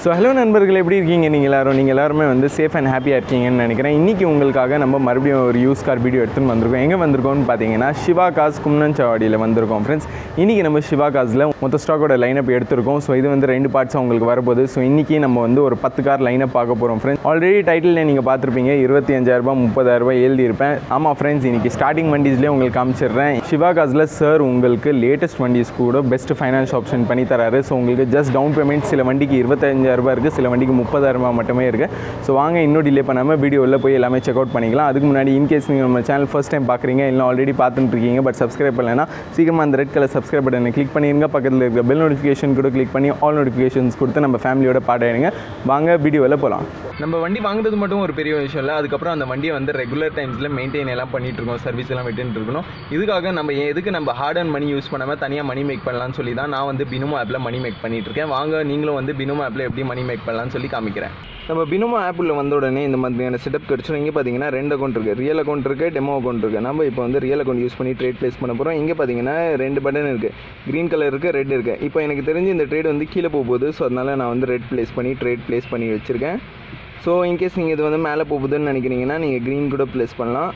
so hello நண்பர்கள் எப்படி இருக்கீங்க நீங்கள் எல்லாரும் நீங்கள் எல்லாருமே வந்து சேஃப் அண்ட் ஹாப்பியாக இருக்கீங்கன்னு நினைக்கிறேன் இன்றைக்கி உங்களுக்காக நம்ம மறுபடியும் ஒரு யூஸ் கார் வீடியோ எடுத்துன்னு வந்திருக்கோம் எங்கே வந்திருக்கோம்னு பார்த்தீங்கன்னா சிவா காஸ் கும்னஞ்சாவடியில் வந்திருக்கோம் ஃப்ரெண்ட்ஸ் இன்றைக்கி நம்ம சிவா காஸில் மொத்த ஸ்டாக்கோட லைனப் எடுத்திருக்கோம் ஸோ இது வந்து ரெண்டு பார்ட்ஸ் உங்களுக்கு வரப்போகுது ஸோ இன்றைக்கி நம்ம வந்து ஒரு பத்து கார் லைனப் பார்க்க போகிறோம் ஃப்ரெண்ட்ஸ் ஆல்ரெடி டைட்டில் நீங்கள் பார்த்துருப்பீங்க இருபத்தி அஞ்சாயிரரூபா முப்பதாயிரரூபா எழுதியிருப்பேன் ஆமாம் ஃப்ரெண்ட்ஸ் இன்றைக்கி ஸ்டார்டிங் வண்டிஸ்லேயே உங்களுக்கு காமிச்சிடுறேன் சிவா காஸில் சார் உங்களுக்கு லேட்டஸ்ட் வண்டிஸ் கூட பெஸ்ட் ஃபைனான்ஸ் ஆப்ஷன் பண்ணி தராரு ஸோ உங்களுக்கு ஜஸ்ட் டவுன் பேமெண்ட் சில வண்டிக்கு இருபத்தஞ்சாயிரரூபா இருக்குது சில வண்டிக்கு முப்பதாயிரரூபா மட்டுமே இருக்குது ஸோ வாங்க இன்னும் டிலே பண்ணாமல் வீடியோவில் போய் எல்லாமே செக் அவுட் பண்ணிக்கலாம் அதுக்கு முன்னாடி இன்கேஸ் நீங்கள் நம்ம சேனல் ஃபஸ்ட் டைம் பார்க்குறீங்க இல்லை ஆல்ரெடி பார்த்துட்டு இருக்கீங்க பட் சப்ஸ்கிரைப் பண்ணலைன்னா சீக்கிரமாக அந்த ரெட் கலர் சப்ஸ்கிரைப் பட்டனை கிளிக் பண்ணிருங்க பக்கத்தில் இருக்க பெல் நோட்டிஃபிகேஷன் கூட கிளிக் பண்ணி ஆல் நோட்டிஃபிகேஷன்ஸ் கொடுத்து நம்ம ஃபேமிலியோட பாடாயிடுங்க வாங்க வீடியோவில் போகலாம் நம்ம வண்டி வாங்குறது மட்டும் ஒரு பெரிய விஷயம் இல்லை அதுக்கப்புறம் அந்த வண்டியை வந்து ரெகுலர் டைம்ஸில் மெயின்டைன் எல்லாம் பண்ணிட்டு இருக்கோம் சர்வீஸ் எல்லாம் விட்டுட்டு இருக்கணும் இதுக்காக நம்ம எதுக்கு நம்ம ஹார்ட் அண்ட் மணி யூஸ் பண்ணாமல் தனியாக மணி மேக் பண்ணலாம்னு சொல்லி தான் நான் வந்து பினுமோ ஆப்பில் மணி மேக் பண்ணிட்டு இருக்கேன் வாங்க நீங்களும் வந்து பினுமோ ஆப்பில் எப்படி மணி மேக் பண்ணலாம்னு சொல்லி காமிக்கிறேன் நம்ம பினுமோ ஆப்பில் வந்த உடனே இந்த மாதிரியான செட்டப் கிடச்சிடும் இங்கே பார்த்தீங்கன்னா ரெண்டு அக்கௌண்ட் இருக்குது ரியல் அக்கௌண்ட் இருக்குது டெமோ அக்கௌண்ட் இருக்குது நம்ம இப்போ வந்து ரியல் அக்கௌண்ட் யூஸ் பண்ணி ட்ரேட் ப்ளேஸ் பண்ண போகிறோம் இங்கே பார்த்தீங்கன்னா ரெண்டு பட்டன் இருக்குது க்ரீன் கலர் இருக்குது ரெட் இருக்குது இப்போ எனக்கு தெரிஞ்சு இந்த ட்ரேட் வந்து கீழே போக போகுது ஸோ அதனால் நான் வந்து ரெட் ப்ளேஸ் பண்ணி ட்ரேட் ப்ளேஸ் பண்ணி வச்சுருக்கேன் ஸோ இன்கேஸ் நீங்கள் இது வந்து மேலே போகுதுன்னு நினைக்கிறீங்கன்னா நீங்கள் க்ரீன் கூட ப்ளேஸ் பண்ணலாம்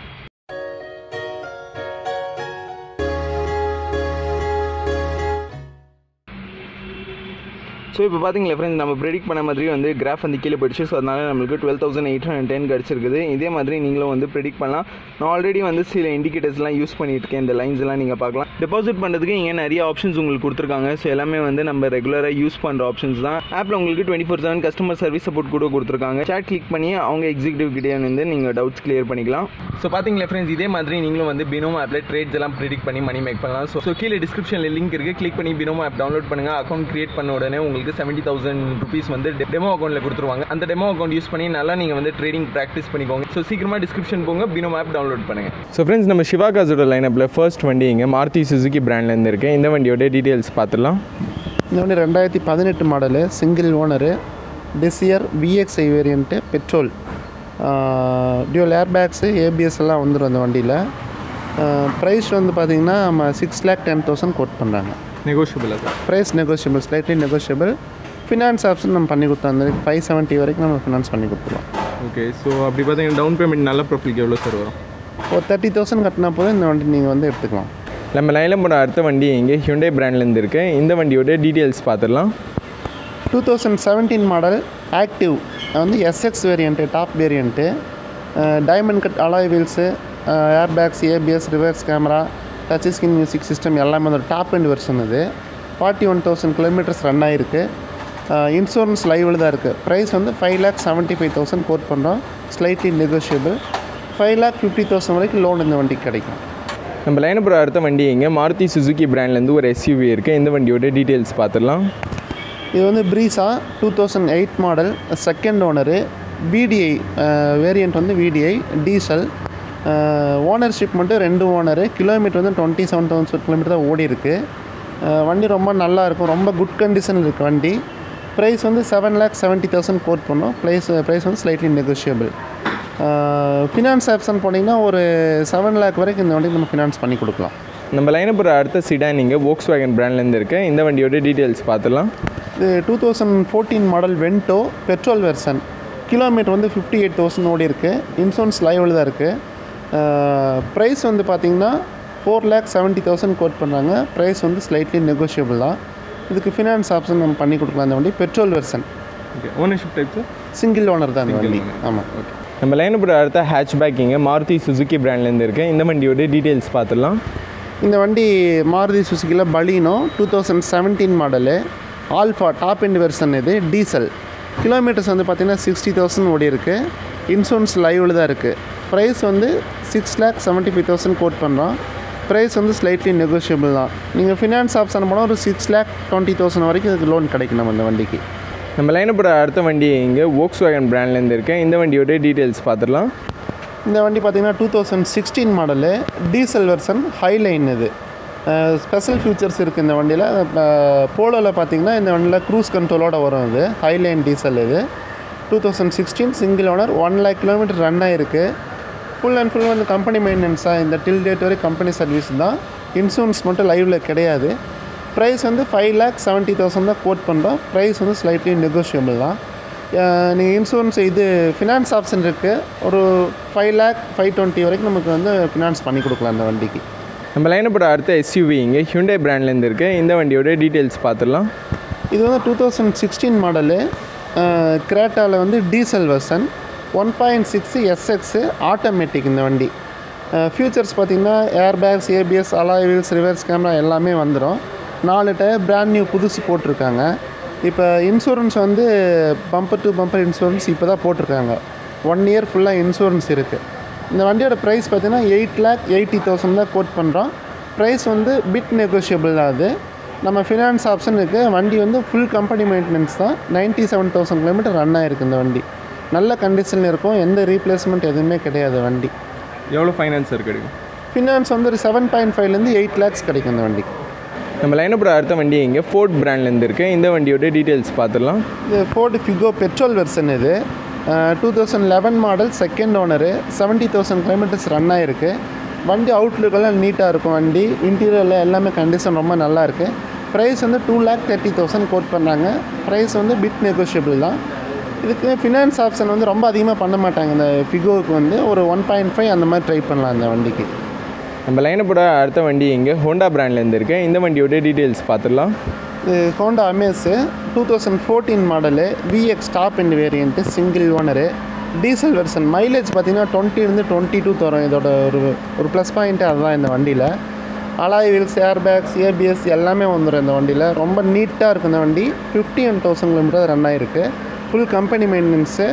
ஸோ இப்போ பார்த்தீங்களா ஃப்ரெண்ட்ஸ் நம்ம ப்ரெடிக்ட் பண்ண மாதிரி வந்து கிராஃப் வந்து கீழே போயிடுச்சு ஸோ அதனால் நம்மளுக்கு twelve thousand eight hundred ten கிடச்சிருக்குது இதே மாதிரி நீங்களும் வந்து ப்ரெடிக்ட் பண்ணலாம் நான் ஆல்ரெடி வந்து சில இண்டிகேட்டர்ஸ்லாம் யூஸ் பண்ணிட்டு இருக்கேன் இந்த லைன்ஸ் எல்லாம் நீங்கள் பார்க்கலாம் டெபாசிட் பண்ணுறதுக்கு இங்கே நிறைய ஆப்ஷன்ஸ் உங்களுக்கு கொடுத்துருக்காங்க ஸோ எல்லாமே வந்து நம்ம ரெகுலராக யூஸ் பண்ணுற ஆப்ஷன்ஸ் தான் ஆப்பில் உங்களுக்கு twenty four seven customer service support கூட கொடுத்துருக்காங்க சேட் கிளிக் பண்ணி அவங்க எக்ஸிக்யூட்டிவ் கிட்டே வந்து நீங்கள் டவுட்ஸ் கிளியர் பண்ணிக்கலாம் ஸோ பார்த்தீங்களா ஃப்ரெண்ட்ஸ் இதே மாதிரி நீங்களும் வந்து பினோமோ ஆப்பில் ட்ரேட்ஸ் எல்லாம் ப்ரிடிக்ட் பண்ணி மணி மேக் பண்ணலாம் ஸோ ஸோ கீழே டிஸ்கிரிப்ஷனில் லிங்க் இருக்குது கிளிக் பண்ணி பினோமோ ஆப் டவுன்லோட் பண்ணுங்கள் அக்கௌண்ட் கிரியேட் பண்ண உடனே உங்களுக்கு செவன்ட்டி தௌசண்ட் ருபீஸ் வந்து டெமோ அக்கௌண்ட்டில் கொடுத்துருவாங்க அந்த டெமோ அக்கௌண்ட் யூஸ் பண்ணி நல்லா நீங்கள் வந்து ட்ரேடிங் ப்ராக்டிஸ் பண்ணிக்கோங்க ஸோ சீக்கிரமாக டிஸ்கிரிப்ஷன் போங்க பினோமோ ஆப் டவுன்லோட் பண்ணுங்கள் ஸோ ஃப்ரெண்ட்ஸ் நம்ம சிவாகாஸோட லைனப்பில் ஃபர்ஸ்ட் வண்டி இங்கே மாருதி சுசுகி பிராண்ட்லேருந்து இருக்குது இந்த வண்டியோட டீட்டெயில்ஸ் பார்த்துடலாம் இந்த வண்டி ரெண்டாயிரத்தி பதினெட்டு model single owner Dzire VXI variant petrol dual airbags ABS எல்லாம் வந்துடும் அந்த வண்டியில் ப்ரைஸ் வந்து பார்த்திங்கன்னா நம்ம six lakh ten thousand quote பண்ணுறாங்க நெகோஷியபிள் அது price negotiable slightly negotiable finance option நம்ம பண்ணி கொடுத்தோம் அந்த ஃபைவ் செவன்ட்டி வரைக்கும் நம்ம ஃபினான்ஸ் பண்ணி கொடுத்துருவோம் ஓகே ஸோ அப்படி பார்த்தீங்கன்னா டவுன் பேமெண்ட் நல்ல ப்ரொஃபைலுக்கு எவ்வளோ சார் வரும் ஒரு தேர்ட்டி தௌசண்ட் கட்டினா போதும் இந்த வண்டி நீங்கள் வந்து எடுத்துக்கலாம் நம்ம லைனில் போன அடுத்த வண்டி இங்கே ஹியூண்டே பிராண்ட்லேருந்து இருக்குது இந்த வண்டியோட டீட்டெயில்ஸ் பார்த்துடலாம் two thousand seventeen model active வந்து SX variant top variant diamond cut alloy wheels airbags ABS reverse camera touch screen music system எல்லாமே அந்த டாப் அண்ட் வெர்ஷன் இது forty one thousand kilometres run ஆகிருக்கு insurance லைவில் தான் இருக்குது price வந்து five lakh seventy five thousand quote பண்ணுறோம் slightly negotiable five lakh fifty thousand வரைக்கும் லோன் இந்த வண்டிக்கு கிடைக்கும் நம்ம லைனில் போகிற அடுத்த வண்டி இங்கே மாருதி சுசுகி பிராண்ட்லேருந்து ஒரு எஸ்யூவி இருக்குது இந்த வண்டியோட டீட்டெயில்ஸ் பார்த்துடலாம் இது வந்து Brezza two thousand eight model second owner VDI variant வந்து விடிஐ டீசல் ஓனர்ஷிப் மட்டும் ரெண்டு ஓனரு கிலோமீட்டர் வந்து டுவெண்ட்டி செவன் தௌசண்ட் கிலோமீட்டர் தான் ஓடி இருக்கு அஹ் வண்டி ரொம்ப நல்லா இருக்கும் ரொம்ப குட் கண்டிஷனில் இருக்குது வண்டி ப்ரைஸ் வந்து seven lakh seventy thousand quote பண்ணோம் ப்ரைஸ் ப்ரைஸ் வந்து ஸ்லைட்லி நெகோஷியபிள் ஃபினான்ஸ் ஆப்ஷன் போனீங்கன்னா ஒரு செவன் லேக் வரைக்கும் இந்த வண்டி நம்ம ஃபினான்ஸ் பண்ணி கொடுக்கலாம் நம்ம லைனில் போகிற அடுத்த சிடான் இங்கே போக்ஸ் வேகன் பிராண்ட்லேருந்து இருக்குது இந்த வண்டியோட டீட்டெயில்ஸ் பார்த்துடலாம் இது two thousand fourteen model Vento petrol version kilometre வந்து ஃபிஃப்டி எயிட் தௌசண்ட் ஓடி இருக்குது இன்சூரன்ஸ் லைவில் தான் இருக்குது ப்ரைஸ் வந்து பார்த்திங்கன்னா four lakh seventy thousand quote பண்ணுறாங்க ப்ரைஸ் வந்து ஸ்லைட்லி நெகோஷியபிள் தான் இதுக்கு ஃபினான்ஸ் ஆப்ஷன் நம்ம பண்ணி கொடுக்கலாம் அந்த வண்டி petrol version okay ownership type sir single owner தான் அந்த வண்டி ஆமாம் ஓகே நம்ம லைனில் போகிற அடுத்த ஹேட்ச் பேக் இங்கே மாருதி சுசுகி பிராண்ட்லேருந்து இருக்குது இந்த வண்டியோட டீட்டெயில்ஸ் பார்த்துடலாம் இந்த வண்டி மாருதி சுசுக்கியில் Baleno two thousand seventeen model Alpha top end version இது டீசல் கிலோமீட்டர்ஸ் வந்து பார்த்திங்கன்னா சிக்ஸ்டி தௌசண்ட் ஓடி இருக்குது இன்சூரன்ஸ் லைவில் தான் இருக்குது ப்ரைஸ் வந்து six lakh seventy five thousand quote பண்ணுறோம் ப்ரைஸ் வந்து ஸ்லைட்லி நெகோஷியபிள் தான் நீங்கள் ஃபினான்ஸ் ஆப்ஷன் போனால் ஒரு சிக்ஸ் லேக் டுவெண்ட்டி தௌசண்ட் வரைக்கும் இதுக்கு லோன் கிடைக்கும் நம்ம இந்த வண்டிக்கு நம்ம லைனில் போகிற அடுத்த வண்டி இங்கே ஓக்ஸ் வேகன் பிராண்ட்லேருந்து இருக்குது இந்த வண்டியோட டீட்டெயில்ஸ் பார்த்துடலாம் இந்த வண்டி பார்த்திங்கன்னா two thousand sixteen model diesel version Highline இது ஸ்பெஷல் ஃபியூச்சர்ஸ் இருக்குது இந்த வண்டியில் போலோவில் பார்த்தீங்கன்னா இந்த வண்டியில் க்ரூஸ் கண்ட்ரோலோட வரும் இது ஹைலைன் டீசல் இது two thousand sixteen single owner one lakh kilometre run ஆகிருக்கு ஃபுல் அண்ட் ஃபுல் வந்து கம்பெனி மெயின்டெனன்ஸாக இந்த டில் டேட் வரை கம்பெனி சர்வீஸ் தான் இன்சூரன்ஸ் மட்டும் லைவில் கிடையாது ப்ரைஸ் வந்து ஃபைவ் லேக் செவன்ட்டி தௌசண்ட் தான் கோட் பண்ணுறோம் ப்ரைஸ் வந்து ஸ்லைட்லி நெகோஷியபிள் தான் நீங்கள் இன்சூரன்ஸ் இது ஃபினான்ஸ் ஆப்ஷன் இருக்குது ஒரு ஃபைவ் லேக் ஃபைவ் டுவெண்ட்டி வரைக்கும் நமக்கு வந்து ஃபினான்ஸ் பண்ணி கொடுக்கலாம் அந்த வண்டிக்கு நம்ம லைனப்போட அடுத்த எஸ்யூவி இங்கே ஹியூண்டே பிராண்ட்லேருந்து இருக்குது இந்த வண்டியோட டீட்டெயில்ஸ் பார்த்துடலாம் இது வந்து டூ தௌசண்ட் சிக்ஸ்டீன் மாடலு கிரேட்டாவில் வந்து diesel version one point six SX automatic இந்த வண்டி ஃபியூச்சர்ஸ் பார்த்திங்கன்னா airbags ABS alloy wheels reverse camera எல்லாமே வந்துடும் நாலு டயர் பிராண்ட் நியூ புதுசு போட்டிருக்காங்க இப்போ இன்சூரன்ஸ் வந்து பம்பர் டு பம்பர் இன்சூரன்ஸ் இப்போ தான் போட்டிருக்காங்க ஒன் இயர் ஃபுல்லாக இன்சூரன்ஸ் இருக்குது இந்த வண்டியோட ப்ரைஸ் பார்த்தீங்கன்னா எயிட் லேக் எயிட்டி தௌசண்ட் தான் கோட் பண்ணுறோம் ப்ரைஸ் வந்து பிட் நெகோஷியபிள் தான் அது நம்ம ஃபினான்ஸ் ஆப்ஷன் இருக்குது வண்டி வந்து ஃபுல் கம்பெனி மெயின்டெனன்ஸ் தான் ninety seven thousand kilometre run ஆயிருக்கு இந்த வண்டி நல்ல கண்டிஷனில் இருக்கும் எந்த ரீப்ளேஸ்மெண்ட் எதுவுமே கிடையாது வண்டி எவ்வளோ ஃபைனான்ஸ் இருக்குது ஃபினான்ஸ் வந்து ஒரு செவன் பாயிண்ட் ஃபைவ்லேருந்து எயிட் லேக்ஸ் கிடைக்கும் இந்த வண்டிக்கு நம்ம லைனப்போட அடுத்த வண்டி இங்கே ஃபோர்ட் பிராண்ட்லேருந்து இருக்குது இந்த வண்டியோட டீட்டெயில்ஸ் பார்த்துடலாம் இது ஃபோர்டு ஃபிகோ பெட்ரோல் வெர்ஷன் இது two thousand eleven model second owner seventy thousand kilometres run ஆகிருக்கு வண்டி அவுட்லுக்கெல்லாம் நீட்டாக இருக்கும் வண்டி இன்டீரியரில் எல்லாமே கண்டிஷன் ரொம்ப நல்லா இருக்குது ப்ரைஸ் வந்து two lakh thirty thousand quote பண்ணாங்க ப்ரைஸ் வந்து பிட் நெகோஷியபிள் தான் இதுக்கு ஃபினான்ஸ் ஆப்ஷன் வந்து ரொம்ப அதிகமாக பண்ண மாட்டாங்க இந்த ஃபிகோவுக்கு வந்து ஒரு ஒன் பாயிண்ட் ஃபைவ் அந்த மாதிரி ட்ரை பண்ணலாம் இந்த வண்டிக்கு நம்ம லைனப்போட அடுத்த வண்டி இங்கே ஹோண்டா பிராண்ட்லேருந்து இருக்குது இந்த வண்டியோட டீட்டெயில்ஸ் பார்த்துடலாம் இது Honda Amaze two thousand fourteen model VX top end variant single owner diesel version mileage பார்த்தீங்கன்னா டுவெண்ட்டிலேருந்து டுவெண்ட்டி டூ தரும் இதோட ஒரு ஒரு ப்ளஸ் பாயிண்ட்டு அதுதான் இந்த வண்டியில் அலாய் வீல்ஸ் ஏர்பேக்ஸ் ஏபிஎஸ் எல்லாமே வந்துடும் இந்த வண்டியில் ரொம்ப நீட்டாக இருக்கும் இந்த வண்டி fifty one thousand kilometre run ஆகிருக்கு ஃபுல் கம்பெனி மெயின்டெனன்ஸு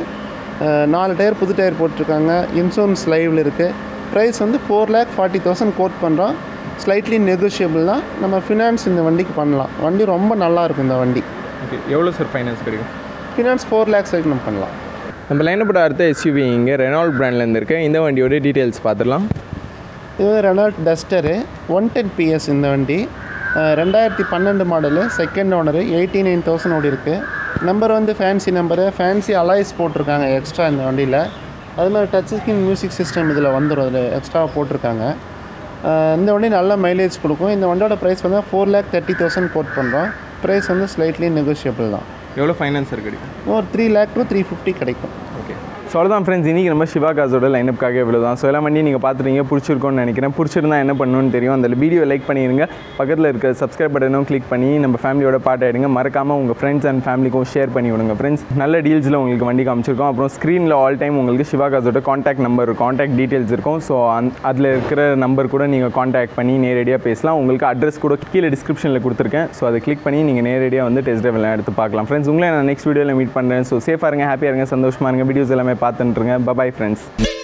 நாலு டயர் புது டயர் போட்டிருக்காங்க இன்சூரன்ஸ் லைவில் இருக்குது ப்ரைஸ் வந்து four lakh forty thousand quote பண்ணுறோம் ஸ்லைட்லி நெகோஷியபிள் தான் நம்ம ஃபினான்ஸ் இந்த வண்டிக்கு பண்ணலாம் வண்டி ரொம்ப நல்லா இருக்கும் இந்த வண்டி ஓகே எவ்வளோ சார் ஃபைனான்ஸ் கிடைக்கும் ஃபினான்ஸ் ஃபோர் லேக்ஸ் வரைக்கும் நம்ம பண்ணலாம் நம்ம லைனப்போட அடுத்த எஸ்யூவி இங்கே ரெனால்ட் பிராண்ட்லேருந்து இருக்குது இந்த வண்டியோட டீட்டெயில்ஸ் பார்த்துடலாம் இது Renault Duster one ten PS இந்த வண்டி அஹ், ரெண்டாயிரத்தி பன்னெண்டு மாடலு second owner eighty nine thousand ஓடி இருக்குது நம்பர் வந்து ஃபேன்சி நம்பரு ஃபேன்சி அலாய்ஸ் போட்டிருக்காங்க எக்ஸ்ட்ரா இந்த வண்டியில் அது மாதிரி டச் ஸ்கிரீன் மியூசிக் சிஸ்டம் இதில் வந்துடும் அதில் எக்ஸ்ட்ரா போட்டிருக்காங்க அஹ், இந்த வண்டி நல்ல மைலேஜ் கொடுக்கும் இந்த வண்டியோட ப்ரைஸ் வந்து four lakh thirty thousand quote பண்ணுறோம் ப்ரைஸ் வந்து ஸ்லைட்லி நெகோஷியபிள் தான் எவ்வளோ ஃபைனான்ஸ் சார் கிடைக்கும் ஒரு three lakh to three fifty கிடைக்கும் ஓகே ஸோ அவ்வளோதான் ஃப்ரெண்ட்ஸ் இன்றைக்கி நம்ம சிவா காசோட லைனப்காக இவ்வளோ தான் ஸோ எல்லாம் பண்ணி நீங்கள் பார்த்துட்டீங்க பிடிச்சிருக்கோன்னு நினைக்கிறேன் பிடிச்சிருந்தா என்ன பண்ணணும்னு தெரியும் அந்த வீடியோ லைக் பண்ணிடுங்க பக்கத்தில் இருக்க சப்ஸ்கிரைப் பட்டனும் கிளிக் பண்ணி நம்ம ஃபேமிலியோட பாட்டு ஆகிடுங்க மறக்காமல் உங்கள் ஃப்ரெண்ட்ஸ் அண்ட் ஃபேமிலிக்கும் ஷேர் பண்ணி விடுங்க ஃப்ரெண்ட்ஸ் நல்ல டீல்ஸில் உங்களுக்கு வண்டி காமிச்சிருக்கோம் அப்புறம் ஸ்க்ரீனில் ஆல் டைம் உங்களுக்கு சிவா காசோட காண்டாக்ட் நம்பர் காண்டாக்ட் டீட்டெயில்ஸ் இருக்கும் ஸோ அந் அதில் இருக்கிற நம்பர் கூட நீங்கள் காண்டாக்ட் பண்ணி நேரடியாக பேசலாம் உங்களுக்கு அட்ரஸ் கூட கீழே டிஸ்கிரிப்ஷனில் கொடுத்துருக்கேன் ஸோ அதை கிளிக் பண்ணி நீங்கள் நேரடியாக வந்து டெஸ்ட் ட்ரைவ் எல்லாம் எடுத்து பார்க்கலாம் ஃப்ரெண்ட்ஸ் உங்களை நான் நெக்ஸ்ட் வீடியோவில் மீட் பண்ணுறேன் ஸோ சேஃபாக இருங்க ஹாப்பியாக இருங்க சந்தோஷமாக இருங்க வீடியோஸ் எல்லாமே பார்த்துட்டுருங்க பபாய் ஃப்ரெண்ட்ஸ்